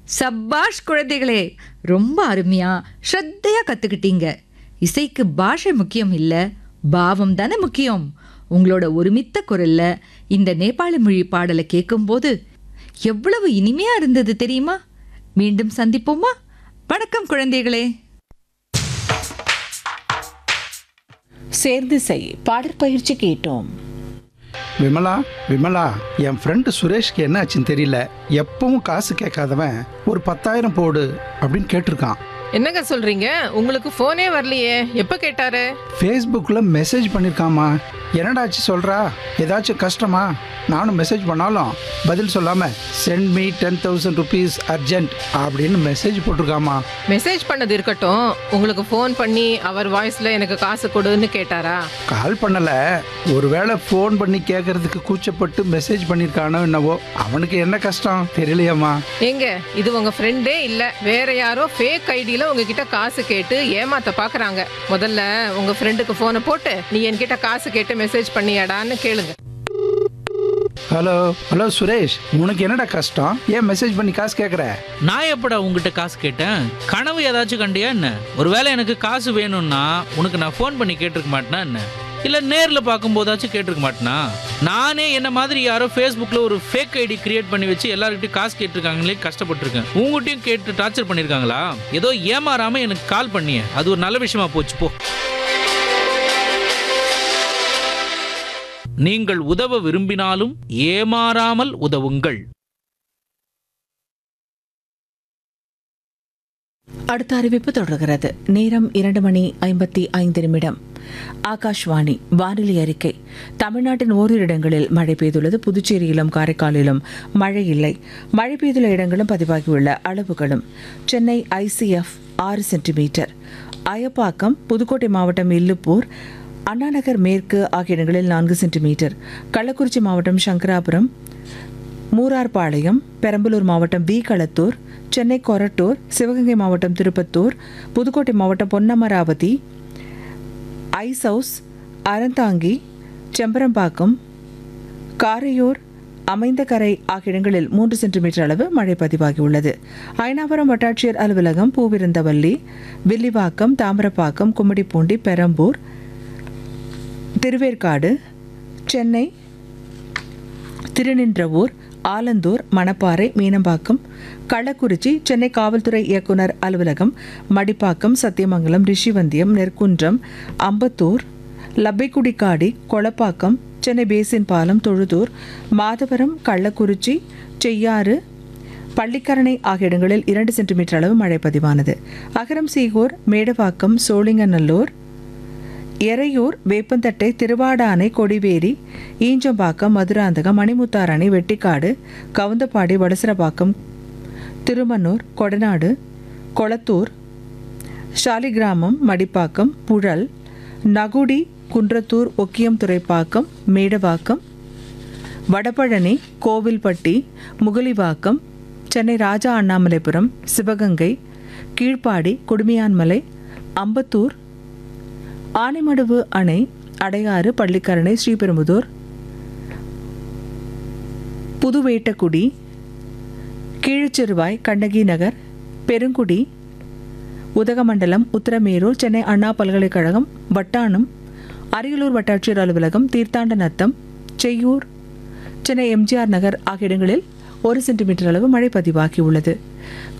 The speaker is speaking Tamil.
சப்பாஷ் குழந்தைகளே ரொம்ப அருமையா ஸ்ரத்தையா கத்துக்கிட்டீங்க இசைக்கு பாஷை முக்கியம் இல்ல பாவம் தானே முக்கியம் உங்களோட ஒருமித்த குரல்ல இந்த நேபாளி மொழி பாடலை கேட்கும்போது எவ்வளவு இனிமையா இருந்தது தெரியுமா மீண்டும் சந்திப்போமா வணக்கம் குழந்தைகளே சேர்ந்து செய் பாடற்பயிற்சி கேட்டோம் விமலா விமலா என் ஃப்ரெண்டு சுரேஷ்க்கு என்ன ஆச்சுன்னு தெரியல எப்பவும் காசு கேட்காதவன் ஒரு பத்தாயிரம் போடு அப்படின்னு கேட்டிருக்கான் என்னங்க சொல்றீங்க உங்களுக்கு போனே வரலையே எப்ப கேட்டாரு ஃபேஸ்புக்கில் மெசேஜ் பண்ணியிருக்காமா என்னடாச்சு சொல்கிறா ஏதாச்சும் கஷ்டமா நானும் மெசேஜ் பண்ணாலும் பதில் சொல்லாமல் send me ten thousand rupees urgent அப்படின்னு மெசேஜ் போட்டிருக்காமா மெசேஜ் பண்ணது இருக்கட்டும் உங்களுக்கு ஃபோன் பண்ணி அவர் வாய்ஸ்ல எனக்கு காசு கொடுன்னு கேட்டாரா கால் பண்ணலை ஒருவேளை ஃபோன் பண்ணி கேட்கறதுக்கு கூச்சப்பட்டு மெசேஜ் பண்ணியிருக்கானோ என்னவோ அவனுக்கு என்ன கஷ்டம் தெரியலையாம்மா ஏங்க இது உங்க ஃப்ரெண்டே இல்ல வேற யாரோ ஃபேக் ஐடியில உங்ககிட்ட காசு கேட்டு ஏமாத்த பாக்குறாங்க முதல்ல உங்க ஃப்ரெண்டுக்கு போனை போட்டு நீ என்கிட்ட காசு கேட்டு மெசேஜ் பண்ணியாடான்னு கேளுங்க ஹலோ ஹலோ சுரேஷ் உனக்கு என்னடா கஷ்டம் ஏன் மெசேஜ் பண்ணி காசு கேட்குற நான் எப்படா உங்ககிட்ட காசு கேட்டேன் கனவு ஏதாச்சும் கண்டியா என்ன ஒருவேளை எனக்கு காசு வேணும்னா உனக்கு நான் ஃபோன் பண்ணி கேட்டிருக்க மாட்டேனா என்ன இல்லை நேரில் பார்க்கும்போதாச்சும் கேட்டிருக்க மாட்டேனா நானே என்ன மாதிரி யாரோ ஃபேஸ்புக்கில் ஒரு ஃபேக் ஐடி கிரியேட் பண்ணி வச்சு எல்லாருக்கிட்டையும் காசு கேட்டிருக்காங்களே கஷ்டப்பட்டிருக்கேன் உங்ககிட்டயும் கேட்டு டார்ச்சர் பண்ணியிருக்காங்களா ஏதோ ஏமாறாமல் எனக்கு கால் பண்ணியே அது ஒரு நல்ல விஷயமா போச்சு போ நீங்கள் உதவ விரும்பினாலும் ஏமாறாமல் உதவுங்கள் அடுத்த அறிவிப்பு தொடர்கிறது நேரம் இரண்டு மணி ஐம்பத்தி ஐந்து நிமிடம் ஆகாஷ்வாணி வானிலை அறிக்கை தமிழ்நாட்டின் ஓரிரு இடங்களில் மழை பெய்துள்ளது புதுச்சேரியிலும் காரைக்காலிலும் மழை இல்லை மழை பெய்துள்ள இடங்களும் பதிவாகியுள்ள அளவுகளும் சென்னை ஐசிஎஃப் ஆறு சென்டிமீட்டர் அயப்பாக்கம் புதுக்கோட்டை மாவட்டம் இல்லுப்பூர் அண்ணாநகர் மேற்கு ஆகிய இடங்களில் நான்கு சென்டிமீட்டர் கள்ளக்குறிச்சி மாவட்டம் சங்கராபுரம் மூரார்பாளையம் பெரம்பலூர் மாவட்டம் வி களத்தூர் சென்னை கொரட்டூர் சிவகங்கை மாவட்டம் திருப்பத்தூர் புதுக்கோட்டை மாவட்டம் பொன்னமராவதி ஐஸ் ஹவுஸ் அறந்தாங்கி செம்பரம்பாக்கம் காரையூர் அமைந்தகரை ஆகிய இடங்களில் மூன்று சென்டிமீட்டர் அளவு மழை பதிவாகியுள்ளது அயனாபுரம் வட்டாட்சியர் அலுவலகம் பூவிருந்தவல்லி வில்லிவாக்கம் தாமிரப்பாக்கம் கும்மிடிப்பூண்டி பெரம்பூர் திருவேற்காடு சென்னை திருநின்றவூர் ஆலந்தூர் மணப்பாறை மீனம்பாக்கம் கள்ளக்குறிச்சி சென்னை காவல்துறை இயக்குனர் அலுவலகம் மடிப்பாக்கம் சத்தியமங்கலம் ரிஷிவந்தியம் நெற்குன்றம் அம்பத்தூர் லப்பைக்குடிக்காடி கொளப்பாக்கம் சென்னை பேசின் பாலம் தொழுதூர் மாதவரம் கள்ளக்குறிச்சி செய்யாறு பள்ளிக்கரணை ஆகிய இடங்களில் இரண்டு சென்டிமீட்டர் அளவு மழை பதிவானது அகரம் சீகூர் மேடவாக்கம் சோழிங்கநல்லூர் எறையூர் வேப்பந்தட்டை திருவாடானை கொடிவேரி ஈஞ்சம்பாக்கம் மதுராந்தகம் மணிமுத்தாரணி வெட்டிக்காடு கவுந்தப்பாடி வடசரபாக்கம் திருமன்னூர் கொடநாடு கொளத்தூர் ஷாலிகிராமம் மடிப்பாக்கம் புழல் நகுடி குன்றத்தூர் ஒக்கியம் துறைப்பாக்கம் மேடவாக்கம் வடபழனி கோவில்பட்டி முகலிவாக்கம் சென்னை ராஜா அண்ணாமலைபுரம் சிவகங்கை கீழ்ப்பாடி குடுமியான்மலை அம்பத்தூர் ஆனைமடுவு அணை அடையாறு பள்ளிக்கரணை ஸ்ரீபெரும்புதூர் புதுவேட்டக்குடி கீழச்சிறுவாய் கண்ணகி நகர் பெருங்குடி உதகமண்டலம் உத்தரமேரூர் சென்னை அண்ணா பல்கலைக்கழகம் வட்டானம் அரியலூர் வட்டாட்சியர் அலுவலகம் தீர்த்தாண்ட நத்தம் செய்யூர் சென்னை எம்ஜிஆர் நகர் ஆகிய இடங்களில் ஒரு சென்டிமீட்டர் அளவு மழை பதிவாகியுள்ளது